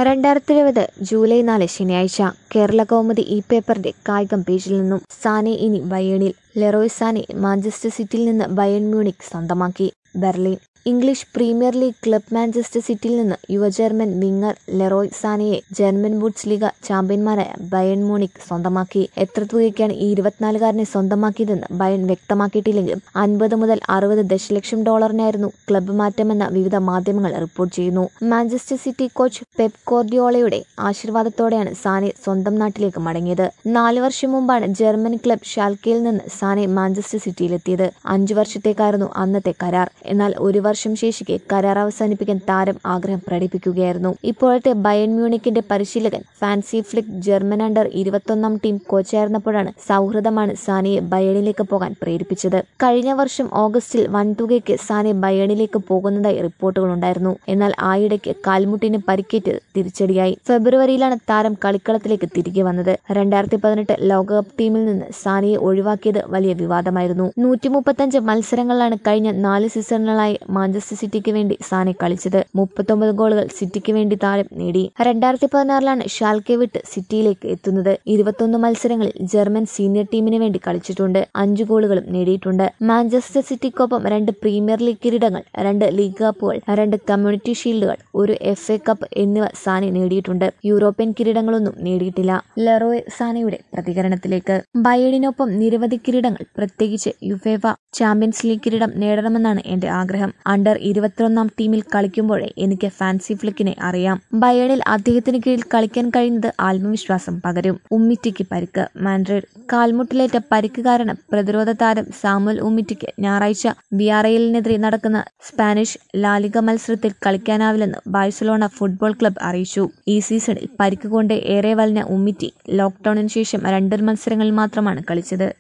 രണ്ടായിരത്തി ഇരുപത് ജൂലൈ നാല് ശനിയാഴ്ച കേരള കൗമുദി ഈ പേപ്പറിന്റെ കായികം പേജിൽ നിന്നും സാനെ ഇനി ബയേണിൽ ലെറോയ് സാനെ മാഞ്ചസ്റ്റർ സിറ്റിയിൽ നിന്ന് ബയൺ മ്യൂണിക് സ്വന്തമാക്കി Berlin English premier league club Manchester സിറ്റിയിൽ നിന്ന് യുവ ജർമ്മൻ വിങ്ങർ ലെറോയ് സാനയെ ജർമ്മൻ ബുട്സ് ലീഗ ചാമ്പ്യന്മാരായ ബയൺ മ്യൂണിക് സ്വന്തമാക്കി എത്ര തുകയ്ക്കാണ് ഈ ഇരുപത്തിനാലുകാരനെ സ്വന്തമാക്കിയതെന്ന് ബയൺ വ്യക്തമാക്കിയിട്ടില്ലെങ്കിലും അൻപത് മുതൽ അറുപത് ദശലക്ഷം ഡോളറിനായിരുന്നു ക്ലബ്ബ് മാറ്റമെന്ന വിവിധ മാധ്യമങ്ങൾ റിപ്പോർട്ട് ചെയ്യുന്നു മാഞ്ചസ്റ്റർ സിറ്റി കോച്ച് പെപ് കോർഡിയോളയുടെ ആശീർവാദത്തോടെയാണ് സാനെ സ്വന്തം നാട്ടിലേക്ക് മടങ്ങിയത് നാല് വർഷം മുമ്പാണ് ജർമ്മൻ ക്ലബ് ഷാൽക്കയിൽ നിന്ന് സാനെ മാഞ്ചസ്റ്റർ സിറ്റിയിലെത്തിയത് അഞ്ചു വർഷത്തേക്കായിരുന്നു അന്നത്തെ കരാർ എന്നാൽ ഒരു വർഷം ശേഷിക്കെ കരാർ അവസാനിപ്പിക്കാൻ താരം ആഗ്രഹം പ്രകടിപ്പിക്കുകയായിരുന്നു ഇപ്പോഴത്തെ ബയൺ മ്യൂണിക്കിന്റെ പരിശീലകൻ ഫാൻസി ഫ്ലിക് ജർമ്മൻ അണ്ടർ ഇരുപത്തൊന്നാം ടീം കോച്ചായിരുന്നപ്പോഴാണ് സൗഹൃദമാണ് സാനിയെ ബയണിലേക്ക് പോകാൻ പ്രേരിപ്പിച്ചത് കഴിഞ്ഞ വർഷം ഓഗസ്റ്റിൽ വൻതുകയ്ക്ക് സാനെ ബയണിലേക്ക് പോകുന്നതായി റിപ്പോർട്ടുകളുണ്ടായിരുന്നു എന്നാൽ ആയിടയ്ക്ക് കാൽമുട്ടിന് പരിക്കേറ്റ് തിരിച്ചടിയായി ഫെബ്രുവരിയിലാണ് താരം കളിക്കളത്തിലേക്ക് തിരികെ വന്നത് രണ്ടായിരത്തി പതിനെട്ട് ലോകകപ്പ് ടീമിൽ നിന്ന് സാനിയെ ഒഴിവാക്കിയത് വലിയ വിവാദമായിരുന്നു നൂറ്റി മുപ്പത്തഞ്ച് മത്സരങ്ങളിലാണ് കഴിഞ്ഞ നാല് സീസണുകളായി മാഞ്ചസ്റ്റർ സിറ്റിക്ക് വേണ്ടി സാനെ കളിച്ചത് മുപ്പത്തൊമ്പത് ഗോളുകൾ സിറ്റിക്ക് വേണ്ടി താരം നേടി രണ്ടായിരത്തി പതിനാറിലാണ് ഷാൽക്കെ വിട്ട് സിറ്റിയിലേക്ക് എത്തുന്നത് ഇരുപത്തൊന്ന് മത്സരങ്ങളിൽ ജർമ്മൻ സീനിയർ ടീമിന് വേണ്ടി കളിച്ചിട്ടുണ്ട് അഞ്ചു ഗോളുകളും നേടിയിട്ടുണ്ട് മാഞ്ചസ്റ്റർ സിറ്റിക്കൊപ്പം രണ്ട് പ്രീമിയർ ലീഗ് കിരീടങ്ങൾ രണ്ട് ലീഗ് കപ്പുകൾ രണ്ട് കമ്മ്യൂണിറ്റി ഷീൽഡുകൾ ഒരു എഫ് എ കപ്പ് എന്നിവ സാനെ നേടിയിട്ടുണ്ട് യൂറോപ്യൻ കിരീടങ്ങളൊന്നും നേടിയിട്ടില്ല ലെറോയ് സാനയുടെ പ്രതികരണത്തിലേക്ക് ബയഡിനൊപ്പം നിരവധി കിരീടങ്ങൾ പ്രത്യേകിച്ച് യുഫേഫ ചാമ്പ്യൻസ് ലീഗ് കിരീടം നേടണമെന്നാണ് എന്റെ ആഗ്രഹം അണ്ടർ ഇരുപത്തിയൊന്നാം ടീമിൽ കളിക്കുമ്പോഴേ എനിക്ക് ഫാൻസി ഫ്ലിക്കിനെ അറിയാം ബയണിൽ അദ്ദേഹത്തിന് കീഴിൽ കളിക്കാൻ കഴിയുന്നത് ആത്മവിശ്വാസം പകരും ഉമ്മിറ്റിക്ക് പരിക്ക് മാൻഡ്രിഡ് കാൽമുട്ടിലേറ്റ പരിക്ക് കാരണം പ്രതിരോധ താരം സാമുൽ ഉമ്മിറ്റിക്ക് ഞായറാഴ്ച വിയാറയിലിനെതിരെ നടക്കുന്ന സ്പാനിഷ് ലാലിക മത്സരത്തിൽ കളിക്കാനാവില്ലെന്ന് ബാഴ്സലോണ ഫുട്ബോൾ ക്ലബ് അറിയിച്ചു ഈ സീസണിൽ പരിക്ക് കൊണ്ട് ഏറെ വലഞ്ഞ ഉമ്മിറ്റി ലോക്ക്ഡൌണിന് ശേഷം രണ്ട് മത്സരങ്ങളിൽ മാത്രമാണ് കളിച്ചത്